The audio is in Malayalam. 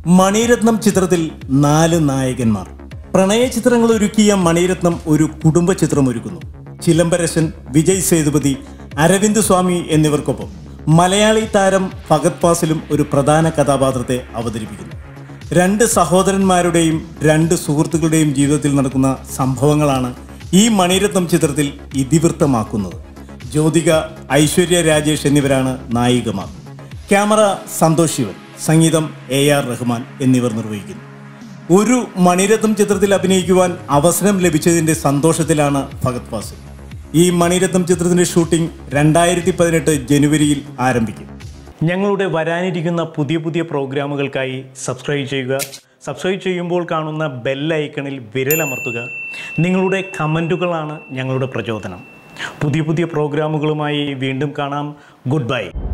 മണിരത്നം ചിത്രത്തിൽ നാല് നായകന്മാർ പ്രണയ ചിത്രങ്ങൾ ഒരുക്കിയ മണിരത്നം ഒരു കുടുംബ ചിത്രം ഒരുക്കുന്നു ചിലംബരശൻ വിജയ് സേതുപതി അരവിന്ദ് സ്വാമി എന്നിവർക്കൊപ്പം മലയാളി താരം ഫഗത് ഫാസിലും ഒരു പ്രധാന കഥാപാത്രത്തെ അവതരിപ്പിക്കുന്നു രണ്ട് സഹോദരന്മാരുടെയും രണ്ട് സുഹൃത്തുക്കളുടെയും ജീവിതത്തിൽ നടക്കുന്ന സംഭവങ്ങളാണ് ഈ മണിരത്നം ചിത്രത്തിൽ ഇതിവൃത്തമാക്കുന്നത് ജ്യോതിക ഐശ്വര്യ രാജേഷ് എന്നിവരാണ് നായികമാർ ക്യാമറ സന്തോഷ് ശിവൻ സംഗീതം എ ആർ റഹ്മാൻ എന്നിവർ നിർവഹിക്കുന്നു ഒരു മണിരത്നം ചിത്രത്തിൽ അഭിനയിക്കുവാൻ അവസരം ലഭിച്ചതിൻ്റെ സന്തോഷത്തിലാണ് ഫഗത് ഫാസിൽ ഈ മണിരത്നം ചിത്രത്തിൻ്റെ ഷൂട്ടിംഗ് രണ്ടായിരത്തി പതിനെട്ട് ജനുവരിയിൽ ആരംഭിക്കും ഞങ്ങളുടെ വരാനിരിക്കുന്ന പുതിയ പുതിയ പ്രോഗ്രാമുകൾക്കായി സബ്സ്ക്രൈബ് ചെയ്യുക സബ്സ്ക്രൈബ് ചെയ്യുമ്പോൾ കാണുന്ന ബെൽ ഐക്കണിൽ വിരലമർത്തുക നിങ്ങളുടെ കമൻറ്റുകളാണ് ഞങ്ങളുടെ പ്രചോദനം പുതിയ പുതിയ പ്രോഗ്രാമുകളുമായി വീണ്ടും കാണാം ഗുഡ് ബൈ